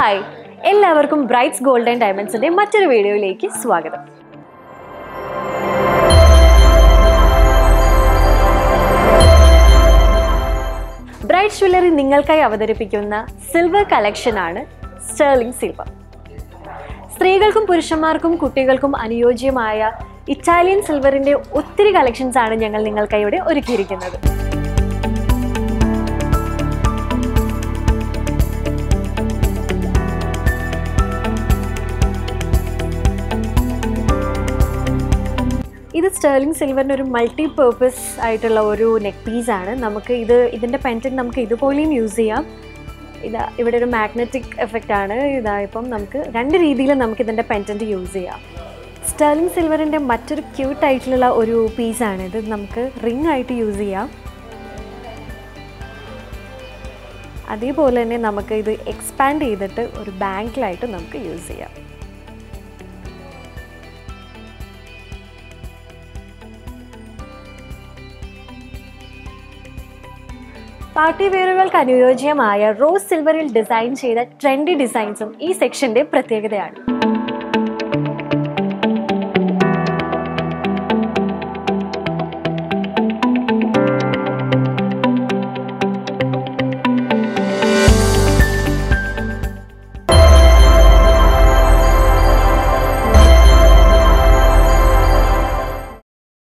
hi എല്ലാവർക്കും brights gold and ഡയമണ്ട്സിന്റെ മറ്റൊരു വീഡിയോയിലേക്ക് സ്വാഗതം ബ്രൈറ്റ് ജ്വല്ലറി നിങ്ങൾക്കായി അവതരിപ്പിക്കുന്ന സിൽവർ കളക്ഷൻ ആണ് സ്റ്റേർലിംഗ് സിൽവർ സ്ത്രീകൾക്കും പുരുഷന്മാർക്കും കുട്ടികൾക്കും അനുയോജ്യമായ ഇറ്റാലിയൻ സിൽവറിന്റെ ഒത്തിരി കളക്ഷൻസ് ആണ് ഞങ്ങൾ നിങ്ങൾക്കായി ഇവിടെ ഒരുക്കിയിരിക്കുന്നത് ഇത് സ്റ്റേർലിംഗ് സിൽവറിൻ്റെ ഒരു മൾട്ടി പേർപ്പസ് ആയിട്ടുള്ള ഒരു നെക്ക് പീസ് ആണ് നമുക്ക് ഇത് ഇതിൻ്റെ പെൻറ്റൻ നമുക്ക് ഇതുപോലെയും യൂസ് ചെയ്യാം ഇതാ ഇവിടെ ഒരു മാഗ്നറ്റിക് എഫക്റ്റ് ആണ് ഇതാ ഇപ്പം നമുക്ക് രണ്ട് രീതിയിൽ നമുക്ക് ഇതിൻ്റെ പെൻറ്റൻറ്റ് യൂസ് ചെയ്യാം സ്റ്റേർലിംഗ് സിൽവറിൻ്റെ മറ്റൊരു ക്യൂട്ട് ആയിട്ടുള്ള ഒരു പീസാണ് ഇത് നമുക്ക് റിംഗ് ആയിട്ട് യൂസ് ചെയ്യാം അതേപോലെ തന്നെ നമുക്ക് ഇത് എക്സ്പാൻഡ് ചെയ്തിട്ട് ഒരു ബാങ്കിലായിട്ട് നമുക്ക് യൂസ് ചെയ്യാം പാർട്ടി വെയറുകൾക്ക് അനുയോജ്യമായ റോസ് സിൽവറിൽ ഡിസൈൻ ചെയ്ത ട്രെൻഡി ഡിസൈൻസും ഈ സെക്ഷന്റെ പ്രത്യേകതയാണ്